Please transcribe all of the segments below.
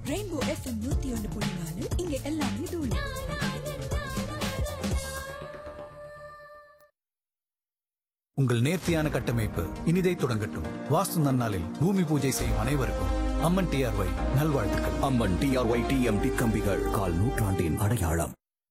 rainbow FM நூத்தி ஒன்று புள்ளி நாலு இங்க எல்லாமே தூள் உங்கள் நேர்த்தியான கட்டமைப்பு இனிதை தொடங்கட்டும் வாஸ்து நன்னாளில் பூமி பூஜை செய்யும் அனைவருக்கும் அம்மன் டிஆர்ஒய் நல்வாழ்த்துக்கள் அம்மன் டிஆர்ஒய் டிஎம்டி கம்பிகள் கால் நூற்றாண்டின் அடையாளம்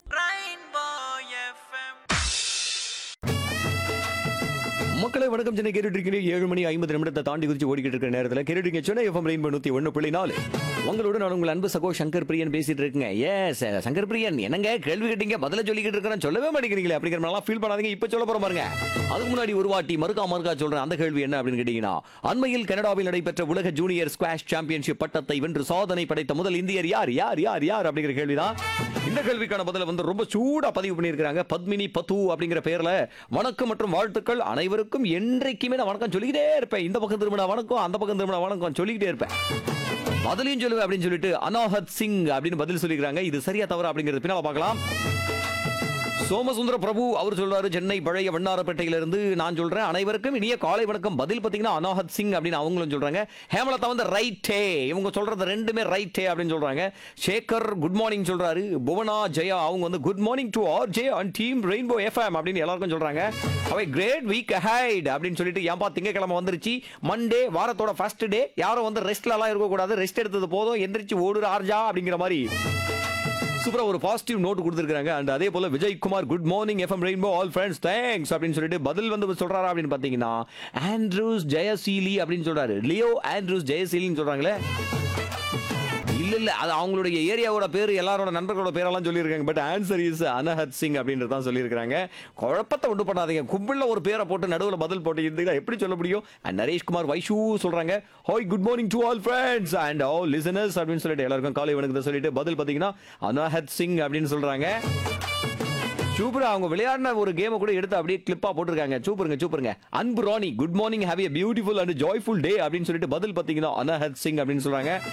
மக்களை வணக்கம் சென்னை கேட்டுட்டு இருக்கீங்க ஏழு மணி ஐம்பது நிமிடத்தை தாண்டி குறிச்சு ஓடிக்கிட்டு இருக்கிற நேரத்தில் கேட்டுட்டீங்க சென்னை எஃப்எம் ரெயின்போ நூத்தி ஒன்று புள்ளி நாலு உங்களோட நான் உங்கள் அன்பு சகோ சங்கர் பிரியன் பேசிட்டு இருக்கேங்க ஏஸ் சங்கர் பிரியன் என்னங்க கேள்வி கேட்டீங்க பதில சொல்லிக்கிட்டு இருக்கிறேன் சொல்லவே மாட்டேங்கிறீங்களே அப்படிங்கிற மாதிரிலாம் ஃபீல் பண்ணாதீங்க இப்போ சொல்ல போற பாருங்க அதுக்கு முன்னாடி ஒரு வாட்டி மறுக்கா மறுக்கா சொல்றேன் அந்த கேள்வி என்ன அப்படின்னு கேட்டீங்கன்னா அண்மையில் கனடாவில் நடைபெற்ற உலக ஜூனியர் ஸ்குவாஷ் சாம்பியன்ஷிப் பட்டத்தை வென்று சாதனை படைத்த முதல் இந்தியர் யார் யார் யார் யார் அப்படிங்கிற கேள்விதான் இந்த கேள்விக்கான பதில வந்து ரொம்ப சூடா பதிவு பண்ணியிருக்காங்க பத்மினி பத்து அப்படிங்கிற பேர்ல வணக்கம் மற்றும் வாழ்த்துக்கள் அனைவருக்கும் என்றைக்குமே நான் வணக்கம் சொல்லிக்கிட்டே இருப்பேன் இந்த பக்கம் திரும்பினா வணக்கம் அந்த பக்கம் திரும்பினா வணக்கம் சொல்லிக்கிட்டே இருப்பேன் பதிலையும் சொல்லுவேன் அப்படின்னு சொல்லிட்டு அனாஹத் சிங் அப்படின்னு பதில் சொல்லிக்கிறாங்க இது சரியா தவறா அப்படிங்கிறது பின்னால பார்க்கலாம் சோமசுந்தர பிரபு அவர் சொல்றாரு சென்னை பழைய வண்ணாரப்பேட்டையிலிருந்து நான் சொல்றேன் அனைவருக்கும் இனிய காலை வணக்கம் பதில் பார்த்தீங்கன்னா அனாஹத் சிங் அப்படின்னு அவங்களும் சொல்றாங்க ஹேமலதா வந்து ரைட்டே இவங்க சொல்றது ரெண்டுமே ரைட்டே அப்படின்னு சொல்றாங்க சேகர் குட் மார்னிங் சொல்றாரு புவனா ஜெயா அவங்க வந்து good morning to R J and team Rainbow FM அப்படின்னு எல்லாருக்கும் சொல்றாங்க அவை கிரேட் வீக் ஹைட் அப்படின்னு சொல்லிட்டு ஏன்பா திங்கக்கிழமை வந்துருச்சு மண்டே வாரத்தோட ஃபர்ஸ்ட் டே யாரும் வந்து ரெஸ்ட்ல எல்லாம் இருக்கக்கூடாது ரெஸ்ட் எடுத்தது போதும் எந்திரிச்சு ஓடுற ஆர்ஜா அப்படிங்கிற மாதிரி சூப்பரா ஒரு பாசிட்டிவ் நோட் கொடுத்துருக்காங்க அண்ட் அதே போல Vijay Kumar good morning FM Rainbow all friends thanks அப்படின்னு சொல்லிட்டு பதில் வந்து சொல்றாரா அப்படின்னு பாத்தீங்கன்னா ஆண்ட்ரூஸ் ஜெயசீலி அப்படின்னு சொல்றாரு லியோ ஆண்ட்ரூஸ் ஜெயசீலின்னு சொல்றாங்களே இல்ல இல்ல அது அவங்களுடைய ஏரியாவோட பேர் எல்லாரோட நண்பர்களோட பேரெல்லாம் சொல்லியிருக்காங்க but answer is Anahat Singh அப்படின்றது தான் சொல்லியிருக்காங்க குழப்பத்தை உண்டு பண்ணாதீங்க கும்பிள்ல ஒரு பேரை போட்டு நடுவில் பதில் போட்டு இருந்தீங்கன்னா எப்படி சொல்ல முடியும் அண்ட் நரேஷ் குமார் வைஷு சொல்றாங்க hi good morning to all friends and all listeners அப்படின்னு சொல்லிட்டு எல்லாருக்கும் காலை வணக்கத்தை சொல்லிட்டு பதில் பார்த்தீங்கன்னா அனஹத் சிங் அப்படின்னு சொல்றாங்க சூப்பரா அவங்க விளையாடின ஒரு கேமை கூட எடுத்து அப்படியே கிளிப்பா போட்டிருக்காங்க சூப்பருங்க சூப்பருங்க Anbu Rani good morning have a beautiful and joyful day அப்படின்னு சொல்லிட்டு பதில் பார்த்தீங்கன்னா அனஹத் சிங் அப்படின்னு சொல்றாங்க